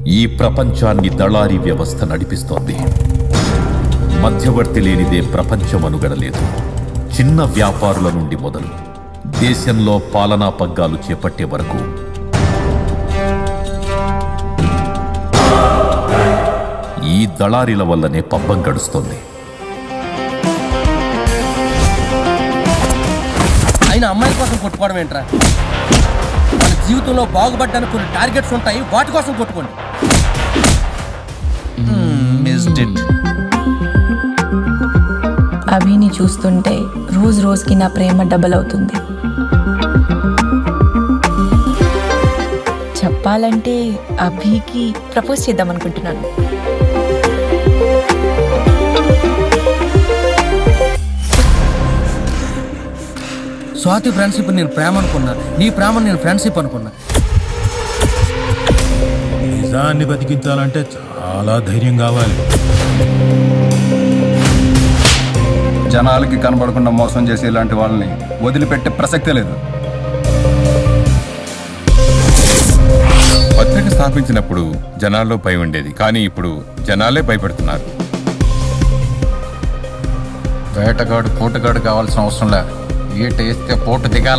ఈ ప్రపంచాన్ని దళారీ వ్యవస్థ నడిపిస్తోంది మధ్యవర్తి లేనిదే ప్రపంచం అనుగడలేదు చిన్న వ్యాపారుల నుండి మొదలు దేశంలో పాలనా పగ్గాలు చేపట్టే వరకు ఈ దళారీల వల్లనే పబ్బం గడుస్తోంది ఆయన అమ్మాయిల కోసం కొట్టుకోవడం ఏంట్రా మన జీవితంలో బాగుపడ్డానికి కొన్ని టార్గెట్స్ ఉంటాయి వాటి కోసం కొట్టుకోండి మిస్డ్ ఇట్ అభిని చూస్తుంటే రోజు రోజుకి నా ప్రేమ డబల్ అవుతుంది చెప్పాలంటే అభికి ప్రపోజ్ చేద్దాం అనుకుంటున్నాను స్వాతి ఫ్రెండ్షిప్ నేను ప్రేమ అనుకున్నా నీ ప్రేమ నేను ఫ్రెండ్షిప్ అనుకున్నా నిజాన్ని బతికించాలంటే చాలా ధైర్యం కావాలి జనాలకి కనబడకుండా మోసం చేసే ఇలాంటి వాళ్ళని వదిలిపెట్టే ప్రసక్తే లేదు పత్రిక స్థాపించినప్పుడు జనాల్లో భయం ఉండేది కానీ ఇప్పుడు జనాలే భయపడుతున్నారు వేటగాడు పోటుగాడు కావాల్సిన అవసరం లే ఈట వేస్తే పోటు దిగాల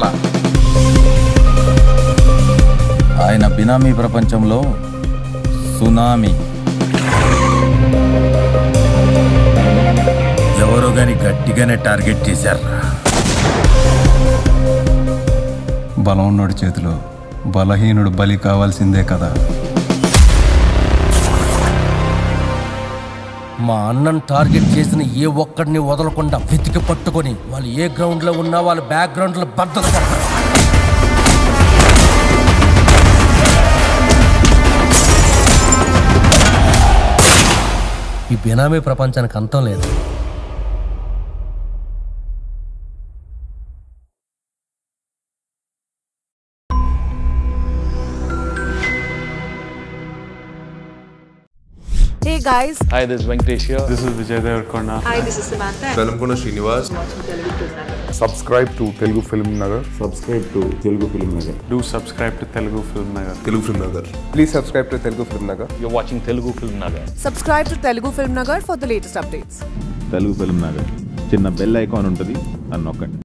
ఆయన బినామీ ప్రపంచంలో సునామీ ఎవరో గాని గట్టిగానే టార్గెట్ చేశారు బలం ఉన్నోడి చేతిలో బలహీనుడు బలి కావాల్సిందే కదా మా అన్నను టార్గెట్ చేసిన ఏ ఒక్కడిని వదలకుండా వెతికి పట్టుకొని వాళ్ళు ఏ గ్రౌండ్ లో ఉన్నా వాళ్ళ బ్యాక్గ్రౌండ్ లో బద్దలు కొడతారు ఈ బినామీ ప్రపంచానికి అంతం లేదు Hey guys, Hi, this is Venkatesh here. This is Vijay Devarkonda. hi, this is Samantha. Velankonda Srinivas Subscribe to Telugu Film Nagar. Do subscribe to Telugu Film Nagar. Telugu film Nagar please subscribe to Telugu film Nagar You're watching Telugu Film Nagar. Subscribe to Telugu Film Nagar for the latest updates. Telugu film Nagar చిన్న bell icon ఉంటుంది అని నొక్కండి